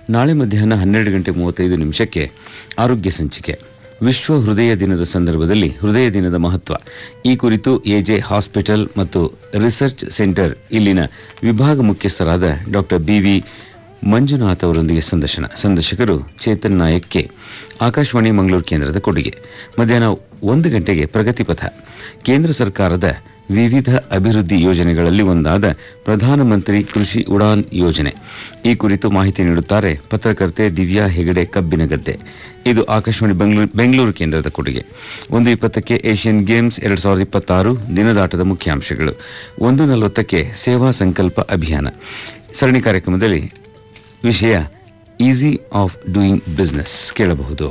ನಾಳೆ ಮಧ್ಯಾಹ್ನ ಹನ್ನೆರಡು ಗಂಟೆ ಮೂವತ್ತೈದು ನಿಮಿಷಕ್ಕೆ ಆರೋಗ್ಯ ಸಂಚಿಕೆ ವಿಶ್ವ ಹೃದಯ ದಿನದ ಸಂದರ್ಭದಲ್ಲಿ ಹೃದಯ ದಿನದ ಮಹತ್ವ ಈ ಕುರಿತು ಎಜೆ ಹಾಸ್ಪಿಟಲ್ ಮತ್ತು ರಿಸರ್ಚ್ ಸೆಂಟರ್ ಇಲ್ಲಿನ ವಿಭಾಗ ಮುಖ್ಯಸ್ಥರಾದ ಡಾಕ್ಟರ್ ಬಿವಿ ಮಂಜುನಾಥ್ ಅವರೊಂದಿಗೆ ಸಂದರ್ಶನ ಸಂದರ್ಶಕರು ಚೇತನ್ ನಾಯಕ್ ಕೆ ಆಕಾಶವಾಣಿ ಮಂಗಳೂರು ಕೇಂದ್ರದ ಕೊಡುಗೆ ಮಧ್ಯಾಹ್ನ ಒಂದು ಗಂಟೆಗೆ ಪ್ರಗತಿಪಥ ಕೇಂದ್ರ ಸರ್ಕಾರದ ವಿವಿಧ ಅಭಿವೃದ್ಧಿ ಯೋಜನೆಗಳಲ್ಲಿ ಒಂದಾದ ಪ್ರಧಾನಮಂತ್ರಿ ಕೃಷಿ ಉಡಾನ್ ಯೋಜನೆ ಈ ಕುರಿತು ಮಾಹಿತಿ ನೀಡುತ್ತಾರೆ ಪತ್ರಕರ್ತೆ ದಿವ್ಯಾ ಹೆಗಡೆ ಕಬ್ಬಿನಗದ್ದೆ ಇದು ಆಕಾಶವಾಣಿ ಬೆಂಗಳೂರು ಬೆಂಗಳೂರು ಕೇಂದ್ರದ ಕೊಡುಗೆ ಒಂದು ಇಪ್ಪತ್ತಕ್ಕೆ ಏಷ್ಯನ್ ಗೇಮ್ಸ್ ಎರಡ್ ಸಾವಿರದ ಇಪ್ಪತ್ತಾರು ದಿನದಾಟದ ಮುಖ್ಯಾಂಶಗಳು ಒಂದು ನಲವತ್ತಕ್ಕೆ ಸೇವಾ ಸಂಕಲ್ಪ ಅಭಿಯಾನ ಸರಣಿ ಕಾರ್ಯಕ್ರಮದಲ್ಲಿ ವಿಷಯ ಈಸಿ ಆಫ್ ಡೂಯಿಂಗ್ ಬಿಸ್ನೆಸ್ ಕೇಳಬಹುದು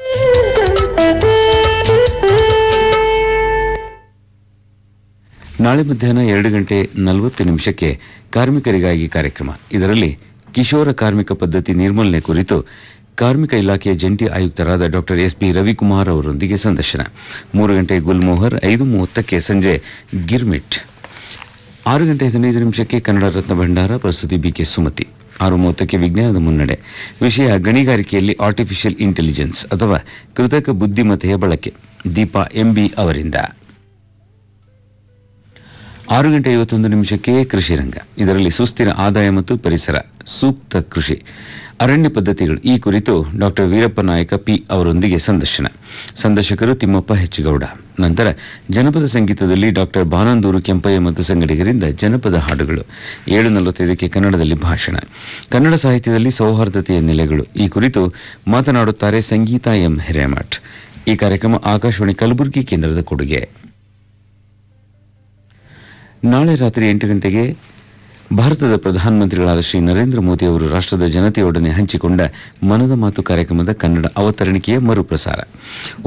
ನಾಳೆ ಮಧ್ಯಾಹ್ನ ಎರಡು ಗಂಟೆ ನಲವತ್ತು ನಿಮಿಷಕ್ಕೆ ಕಾರ್ಮಿಕರಿಗಾಗಿ ಕಾರ್ಯಕ್ರಮ ಇದರಲ್ಲಿ ಕಿಶೋರ ಕಾರ್ಮಿಕ ಪದ್ಧತಿ ನಿರ್ಮೂಲನೆ ಕುರಿತು ಕಾರ್ಮಿಕ ಇಲಾಖೆಯ ಜಂಟಿ ಆಯುಕ್ತರಾದ ಡಾಕ್ಟರ್ ಎಸ್ ಪಿ ರವಿಕುಮಾರ್ ಅವರೊಂದಿಗೆ ಸಂದರ್ಶನ ಮೂರು ಗಂಟೆ ಗುಲ್ಮೋಹರ್ ಐದು ಮೂವತ್ತಕ್ಕೆ ಸಂಜೆ ಗಿರ್ಮಿಟ್ ಆರು ಗಂಟೆ ಹದಿನೈದು ನಿಮಿಷಕ್ಕೆ ಕನ್ನಡ ರತ್ನ ಭಂಡಾರ ಪ್ರಸ್ತುತಿ ಬಿಕೆ ಸುಮತಿ ಆರು ಮೂವತ್ತಕ್ಕೆ ವಿಜ್ಞಾನದ ಮುನ್ನಡೆ ವಿಷಯ ಗಣಿಗಾರಿಕೆಯಲ್ಲಿ ಆರ್ಟಿಫಿಷಿಯಲ್ ಇಂಟೆಲಿಜೆನ್ಸ್ ಅಥವಾ ಕೃತಕ ಬುದ್ಧಿಮತ್ತೆಯ ಬಳಕೆ ದೀಪಾ ಎಂಬಿ ಅವರಿಂದ ಆರು ಗಂಟೆ ಐವತ್ತೊಂದು ನಿಮಿಷಕ್ಕೆ ಕೃಷಿ ರಂಗ ಇದರಲ್ಲಿ ಸುಸ್ಥಿರ ಆದಾಯ ಮತ್ತು ಪರಿಸರ ಸೂಕ್ತ ಕೃಷಿ ಅರಣ್ಯ ಪದ್ಧತಿಗಳು ಈ ಕುರಿತು ಡಾಕ್ಟರ್ ವೀರಪ್ಪ ನಾಯಕ ಪಿ ಅವರೊಂದಿಗೆ ಸಂದರ್ಶನ ಸಂದರ್ಶಕರು ತಿಮ್ಮಪ್ಪ ಹೆಚ್ಚುಗೌಡ ನಂತರ ಜನಪದ ಸಂಗೀತದಲ್ಲಿ ಡಾಕ್ಟರ್ ಬಾನಂದೂರು ಕೆಂಪಯ್ಯ ಮತ್ತು ಸಂಗಡಿಗರಿಂದ ಜನಪದ ಹಾಡುಗಳು ಏಳು ನಲವತ್ತೈದಕ್ಕೆ ಕನ್ನಡದಲ್ಲಿ ಭಾಷಣ ಕನ್ನಡ ಸಾಹಿತ್ಯದಲ್ಲಿ ಸೌಹಾರ್ದತೆಯ ನೆಲೆಗಳು ಈ ಕುರಿತು ಮಾತನಾಡುತ್ತಾರೆ ಸಂಗೀತ ಎಂ ಹಿರೇಮಠ್ ಈ ಕಾರ್ಯಕ್ರಮ ಆಕಾಶವಾಣಿ ಕಲಬುರಗಿ ಕೇಂದ್ರದ ಕೊಡುಗೆ ನಾಳೆ ರಾತ್ರಿ ಎಂಟು ಗಂಟೆಗೆ ಭಾರತದ ಪ್ರಧಾನಮಂತ್ರಿಗಳಾದ ಶ್ರೀ ನರೇಂದ್ರ ಮೋದಿ ಅವರು ರಾಷ್ಟ್ರದ ಜನತೆಯೊಡನೆ ಹಂಚಿಕೊಂಡ ಮನದ ಮಾತು ಕಾರ್ಯಕ್ರಮದ ಕನ್ನಡ ಅವತರಣಿಕೆಯ ಮರುಪ್ರಸಾರ